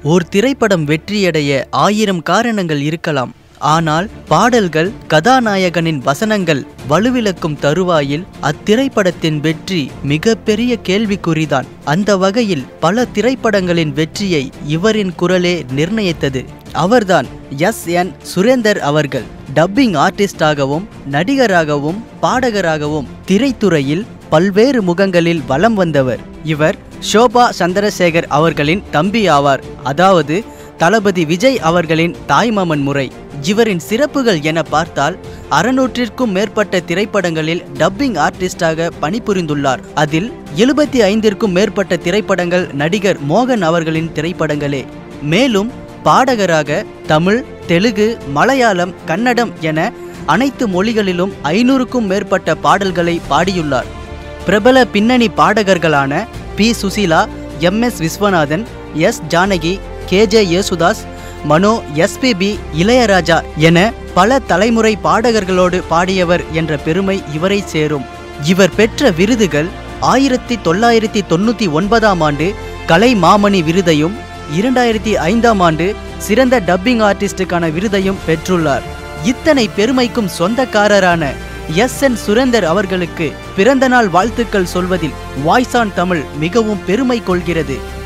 ஓர் திரைப்படம் வெற்றியடைய ஆயிரம் காரணங்கள் இருக்கலாம் ஆனால் பாடல்கள் கதாநாயகனின் வசனங்கள் வலுவிழக்கும் தருவாயில் அத்திரைப்படத்தின் வெற்றி மிகப்பெரிய கேள்விக்குறிதான் அந்த வகையில் பல திரைப்படங்களின் வெற்றியை இவரின் குரலே நிர்ணயித்தது அவர்தான் எஸ் என் சுரேந்தர் அவர்கள் டப்பிங் ஆர்டிஸ்டாகவும் நடிகராகவும் பாடகராகவும் திரைத்துறையில் பல்வேறு முகங்களில் வலம் வந்தவர் இவர் ஷோபா சந்திரசேகர் அவர்களின் தம்பி ஆவார் அதாவது தளபதி விஜய் அவர்களின் தாய்மாமன் முறை இவரின் சிறப்புகள் என பார்த்தால் அறுநூற்றிற்கும் மேற்பட்ட திரைப்படங்களில் டப்பிங் ஆர்டிஸ்டாக பணிபுரிந்துள்ளார் அதில் எழுபத்தி ஐந்திற்கும் மேற்பட்ட திரைப்படங்கள் நடிகர் மோகன் அவர்களின் திரைப்படங்களே மேலும் பாடகராக தமிழ் தெலுங்கு மலையாளம் கன்னடம் என அனைத்து மொழிகளிலும் ஐநூறுக்கும் மேற்பட்ட பாடல்களை பாடியுள்ளார் பிரபல பின்னணி பாடகர்களான P Susheela M S Viswanathan S Janaki K J Yesudas Mano SPB Ilaiyaraaja என பல தலைமுறை பாடகர்களோடு பாடியவர் என்ற பெருமை இவரை சேரும் இவர் பெற்ற விருதுகள் ஆயிரத்தி தொள்ளாயிரத்தி தொண்ணூற்றி ஒன்பதாம் ஆண்டு கலை மாமணி விருதையும் இரண்டாயிரத்தி ஐந்தாம் ஆண்டு சிறந்த டப்பிங் ஆர்டிஸ்டுக்கான விருதையும் பெற்றுள்ளார் இத்தனை பெருமைக்கும் சொந்தக்காரரான எஸ் என் சுரேந்தர் அவர்களுக்கு பிறந்தநாள் வாழ்த்துக்கள் சொல்வதில் வாய்ஸ் ஆன் தமிழ் மிகவும் பெருமை கொள்கிறது